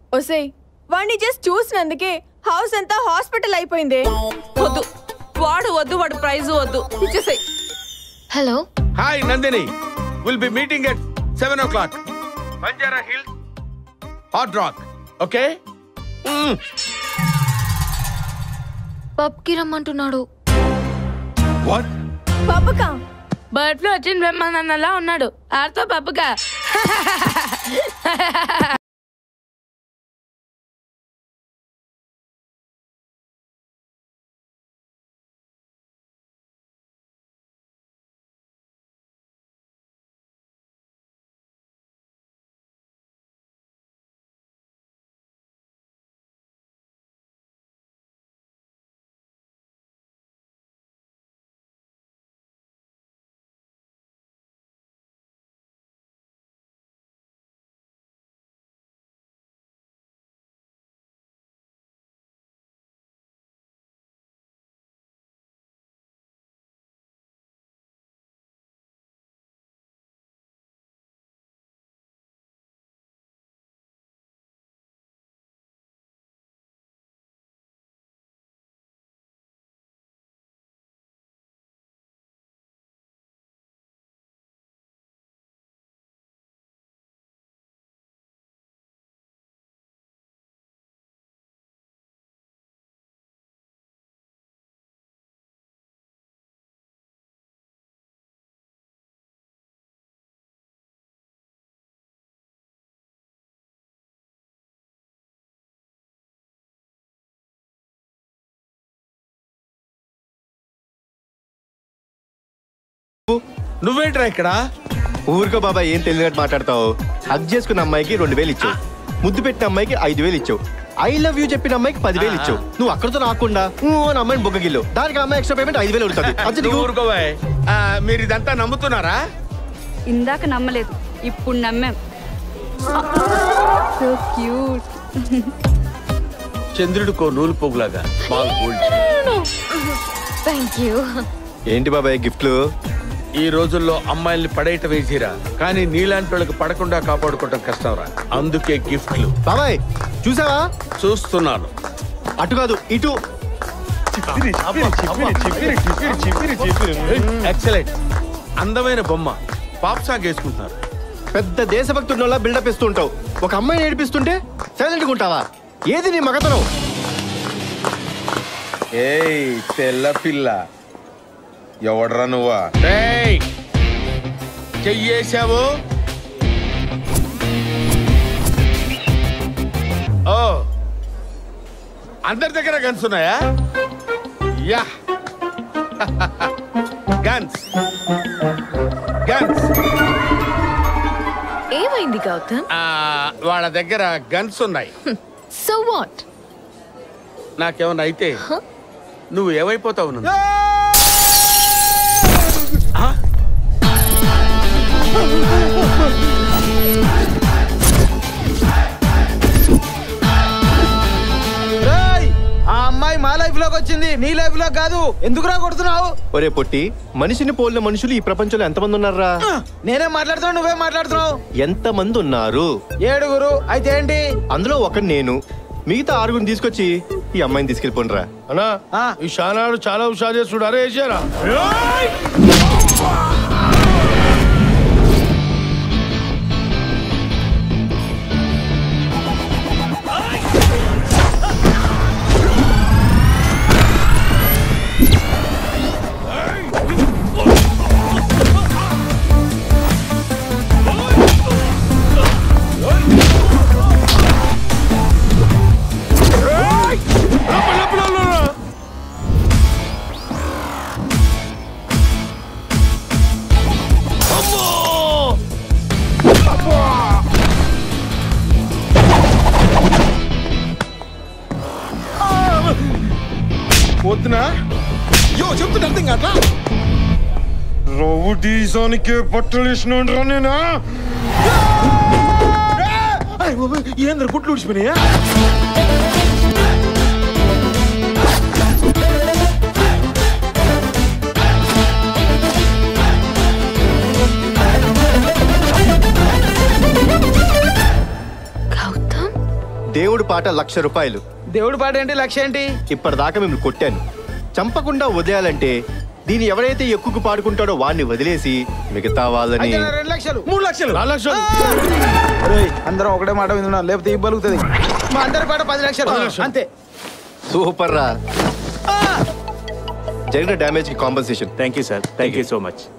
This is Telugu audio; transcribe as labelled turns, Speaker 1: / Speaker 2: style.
Speaker 1: ఒసేయ్ వాడిని జస్ట్ చూసినందుకే హౌస్ అంతా హాస్పిటల్ అయిపోయింది
Speaker 2: వద్దు వాడు వద్దు వాడు ప్రైజ్ వద్దు ఇచ్చేసాయి
Speaker 3: hello
Speaker 4: hi Nandini will be meeting at seven o'clock Banjara Hills Hot Rock okay
Speaker 3: పబ్కి రమ్మంటున్నాడు
Speaker 4: వాట్
Speaker 1: పాపకా
Speaker 2: బర్డ్ ఫ్లూ వచ్చిన బ్రహ్మానందలా ఉన్నాడు ఆర్తో పప్పుగా
Speaker 4: నువ్వేంట్రా ఇక్కడ
Speaker 5: ఊరుకో బాబా ఏం తెలియనట్టు మాట్లాడతావు హగ్ చేసుకున్న అమ్మాయికి రెండు వేలు ఇచ్చావు ముద్దు పెట్టిన అమ్మాయికి ఐదు వేలు ఇచ్చావు ఐ లవ్ యూ చెప్పిన అమ్మాయికి పదివేలు ఇచ్చావు నువ్వు అక్కడితో రాకుండా ఊ అని అమ్మాయిని బొగ్గగిల్లు దానికి ఆ అమ్మాయి ఎక్స్ట్రా పేమెంట్ ఐదు వేలు అడుగుతుంది అంతే
Speaker 4: నువ్వు
Speaker 5: నీకు
Speaker 4: ఊరుకోవాయ్ ఆ, మీరు ఇదంతా నమ్ముతున్నారా
Speaker 6: ఇందాక నమ్మలేదు ఇప్పుడు నమ్మాం సో క్యూట్
Speaker 4: చంద్రుడికో నూలు పోగులాగా బాగా గోల్డ్
Speaker 3: థ్యాంక్ యూ
Speaker 5: ఏంటి బాబాయ్ గిఫ్ట్లు
Speaker 4: ఈ రోజుల్లో అమ్మాయిల్ని పడేయటం వేసిరా కానీ నీలాంటి వాళ్ళకి పడకుండా కాపాడుకోవటం కష్టంరా అందుకే గిఫ్ట్లు
Speaker 5: బాబాయ్ చూసావా
Speaker 4: చూస్తున్నాను
Speaker 5: అటు కాదు ఇటు
Speaker 4: ఎక్సలెంట్ అందమైన బొమ్మ పాప్ సాంగ్ వేసుకుంటున్నారు
Speaker 5: పెద్ద దేశభక్తి ఉన్నోళ్ళ బిల్డప్ ఇస్తూ ఉంటావు ఒక అమ్మాయిని ఏడిపిస్తుంటే సైలెంట్గా ఉంటావా ఏది నీ మగతనం
Speaker 4: ఏయ్ తెల్ల పిల్ల ఎవడ్రా నువ్వా చెయ్యేశావు ఓ అందరి దగ్గర గన్స్ ఉన్నాయా యా గన్స్ గన్స్
Speaker 3: ఏమైంది గౌతమ్
Speaker 4: వాళ్ళ దగ్గర గన్స్ ఉన్నాయి
Speaker 3: సో వాట్
Speaker 4: నాకేమన్నా అయితే నువ్వు ఏమైపోతావు నన్ను
Speaker 7: ఆ అమ్మాయి మా లైఫ్ లోకి వచ్చింది నీ లైఫ్ లో కాదు ఎందుకురా కొడుతున్నావు
Speaker 5: ఒరే పొట్టి మనిషిని పోలిన మనుషులు ఈ ప్రపంచంలో ఎంతమంది ఉన్నారా
Speaker 7: నేనేం మాట్లాడుతున్నావు నువ్వే మాట్లాడుతున్నావు
Speaker 5: ఎంతమంది ఉన్నారు
Speaker 7: ఏడుగురు అయితే ఏంటి
Speaker 5: అందులో ఒకటి నేను మిగతా ఆరుగురిని తీసుకొచ్చి ఈ అమ్మాయిని తీసుకెళ్ళిపోండిరా
Speaker 8: అన్నా
Speaker 7: ఆ.
Speaker 8: ఈ షానాడు చాలా హుషారు చేస్తుడు అరే వేసారా
Speaker 4: పోతున్నా యో చెప్తున్నా అర్థం కాదా
Speaker 8: రౌడీజానికి బట్టలు వేసినా నేనా
Speaker 4: ఏంద్ర గుట్లు ఊడిచిపోయినాయా
Speaker 3: గౌతమ్
Speaker 5: దేవుడి పాట లక్ష రూపాయలు
Speaker 7: దేవుడి పాట ఏంటి లక్ష్యం ఏంటి
Speaker 5: ఇప్పటిదాకా మిమ్మల్ని కొట్టాను చంపకుండా వదిలేయాలంటే దీన్ని ఎవరైతే ఎక్కువ పాడుకుంటాడో వాడిని వదిలేసి మిగతా వాళ్ళని
Speaker 7: అయితే నా రెండు లక్షలు
Speaker 4: మూడు లక్షలు
Speaker 8: నాలుగు లక్షలు
Speaker 7: అరేయ్, అందరం ఒకటే మాట వింటున్నాం లేకపోతే ఇవ్వలుగుతుంది మా అందరి పాట పది లక్షలు అంతే
Speaker 5: సూపర్ రా జరిగిన డ్యామేజ్ కి compensation
Speaker 9: thank you sir thank you so much